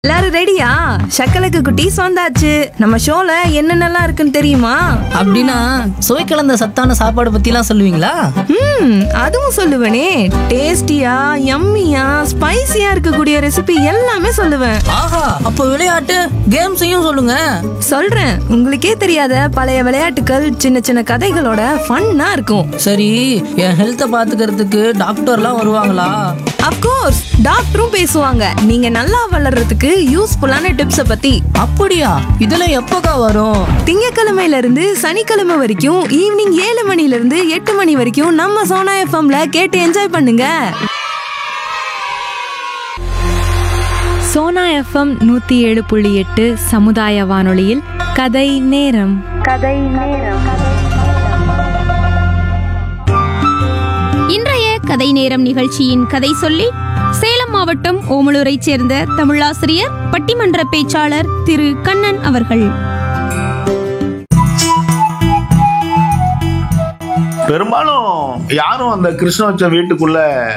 எல்லாரும் ரெடியா சக்கலக்கு குட்டீஸ் வந்தாச்சு நம்ம ஷோல என்னென்னலாம் இருக்குன்னு தெரியுமா அப்படின்னா சுவை கலந்த சத்தான சாப்பாடு பத்திலாம் சொல்லுவீங்களா ம் அதுவும் சொல்லுவேனே டேஸ்டியா யம்மியா ஸ்பைசியா இருக்கக்கூடிய ரெசிபி எல்லாமே சொல்லுவேன் ஆஹா அப்போ விளையாட்டு கேம்ஸையும் சொல்லுங்க சொல்றேன் உங்களுக்கே தெரியாத பழைய விளையாட்டுகள் சின்ன சின்ன கதைகளோட ஃபன்னா இருக்கும் சரி என் ஹெல்த்தை பாத்துக்கிறதுக்கு டாக்டர்லாம் வருவாங்களா அப்கோர்ஸ் டாக்டரும் பேசுவாங்க நீங்க நல்லா வளர்றதுக்கு யூஸ்ஃபுல்லான டிப்ஸை பத்தி அப்படியா இதெல்லாம் எப்போக்கா வரும் திங்கக்கிழமையில இருந்து சனிக்கிழமை வரைக்கும் ஈவினிங் ஏழு மணில இருந்து எட்டு மணி வரைக்கும் நம்ம சோனா எஃப்எம்ல கேட்டு என்ஜாய் பண்ணுங்க சோனா எஃப்எம் நூத்தி ஏழு புள்ளி எட்டு சமுதாய வானொலியில் கதை நேரம் இன்றைய கதை நேரம் நிகழ்ச்சியின் கதை சொல்லி சேலம் மாவட்டம் ஓமலூரைச் சேர்ந்த தமிழாசிரியர் பட்டிமன்ற பேச்சாளர் திரு கண்ணன் அவர்கள் பெரும்பாலும் யாரும் அந்த கிருஷ்ணவச்ச வீட்டுக்குள்ள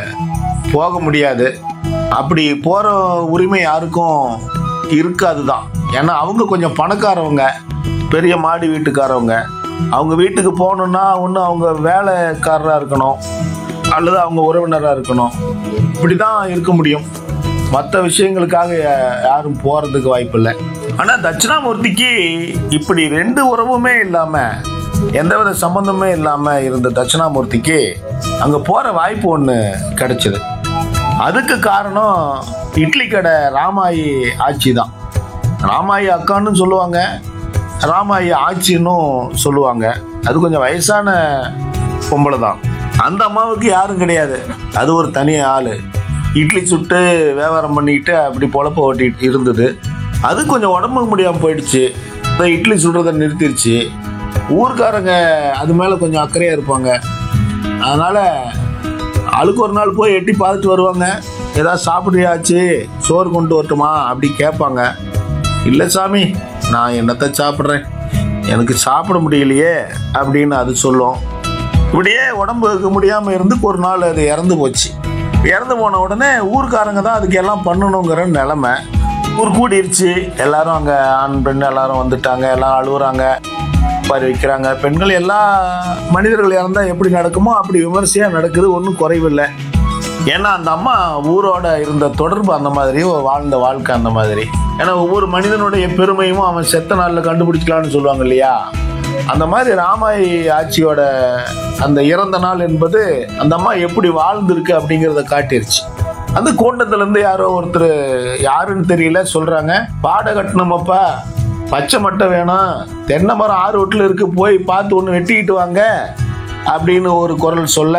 போக முடியாது அப்படி போற உரிமை யாருக்கும் இருக்காது தான் ஏன்னா அவங்க கொஞ்சம் பணக்காரவங்க பெரிய மாடி வீட்டுக்காரவங்க அவங்க வீட்டுக்கு போகணுன்னா ஒன்று அவங்க வேலைக்காரராக இருக்கணும் அல்லது அவங்க உறவினராக இருக்கணும் இப்படி தான் இருக்க முடியும் மற்ற விஷயங்களுக்காக யா- யாரும் போகிறதுக்கு வாய்ப்பு இல்லை ஆனால் தட்சிணாமூர்த்திக்கு இப்படி ரெண்டு உறவுமே இல்லாமல் எந்தவித சம்பந்தமே இல்லாமல் இருந்த தட்சிணாமூர்த்திக்கு அங்கே போகிற வாய்ப்பு ஒன்று கிடைச்சது அதுக்கு காரணம் இட்லி கடை ராமாயி ஆட்சி தான் ராமாயி அக்கான்னு சொல்லுவாங்க ராமாயி ஆச்சின்னும் சொல்லுவாங்க அது கொஞ்சம் வயசான பொம்பளை தான் அந்த அம்மாவுக்கு யாரும் கிடையாது அது ஒரு தனி ஆள் இட்லி சுட்டு வியாபாரம் பண்ணிக்கிட்டு அப்படி பொழப்ப ஓட்டிட்டு இருந்தது அது கொஞ்சம் உடம்புக்கு முடியாமல் போயிடுச்சு இந்த இட்லி சுடுறதை நிறுத்திடுச்சு ஊர்க்காரங்க அது மேலே கொஞ்சம் அக்கறையாக இருப்பாங்க அதனால் ஆளுக்கு ஒரு நாள் போய் எட்டி பார்த்துட்டு வருவாங்க ஏதாவது சாப்பிட்றியாச்சு சோறு கொண்டு வரட்டுமா அப்படி கேட்பாங்க இல்லை சாமி நான் என்னத்தை சாப்பிட்றேன் எனக்கு சாப்பிட முடியலையே அப்படின்னு அது சொல்லும் இப்படியே உடம்புக்கு முடியாமல் இருந்து ஒரு நாள் அது இறந்து போச்சு இறந்து போன உடனே ஊர்க்காரங்க தான் அதுக்கு எல்லாம் பண்ணணுங்கிற நிலமை ஊர் கூடிருச்சு எல்லாரும் அங்கே ஆண் பெண் எல்லாரும் வந்துட்டாங்க எல்லாம் அழுகுறாங்க பாரி வைக்கிறாங்க பெண்கள் எல்லா மனிதர்கள் இறந்தால் எப்படி நடக்குமோ அப்படி விமர்சையாக நடக்குது ஒன்றும் குறைவில்லை ஏன்னா அந்த அம்மா ஊரோட இருந்த தொடர்பு அந்த மாதிரி ஒரு வாழ்ந்த வாழ்க்கை அந்த மாதிரி ஏன்னா ஒவ்வொரு மனிதனுடைய பெருமையும் அவன் செத்த நாளில் கண்டுபிடிக்கலாம்னு சொல்லுவாங்க இல்லையா அந்த மாதிரி ராமாயி ஆட்சியோட அந்த இறந்த நாள் என்பது அந்த அம்மா எப்படி வாழ்ந்திருக்கு அப்படிங்கிறத காட்டிருச்சு அந்த கூண்டத்துலேருந்து யாரோ ஒருத்தர் யாருன்னு தெரியல சொல்கிறாங்க பாட கட்டணுமப்பா பச்சை மட்டை வேணும் தென்னை மரம் ஆறு வீட்டில் இருக்கு போய் பார்த்து ஒன்று வெட்டிக்கிட்டு வாங்க அப்படின்னு ஒரு குரல் சொல்ல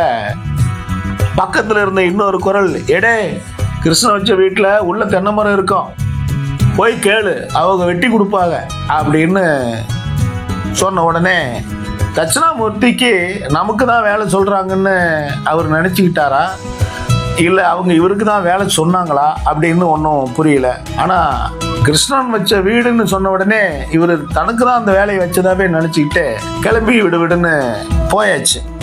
பக்கத்தில் இருந்த இன்னொரு குரல் எடே கிருஷ்ண வச்ச வீட்டில் உள்ள தென்னை மரம் இருக்கும் போய் கேளு அவங்க வெட்டி கொடுப்பாங்க அப்படின்னு சொன்ன உடனே தட்சிணாமூர்த்திக்கு நமக்கு தான் வேலை சொல்கிறாங்கன்னு அவர் நினச்சிக்கிட்டாரா இல்லை அவங்க இவருக்கு தான் வேலை சொன்னாங்களா அப்படின்னு ஒன்றும் புரியல ஆனால் கிருஷ்ணன் வச்ச வீடுன்னு சொன்ன உடனே இவர் தனக்கு தான் அந்த வேலையை வச்சதாவே நினச்சிக்கிட்டு கிளம்பி விடு விடுன்னு போயாச்சு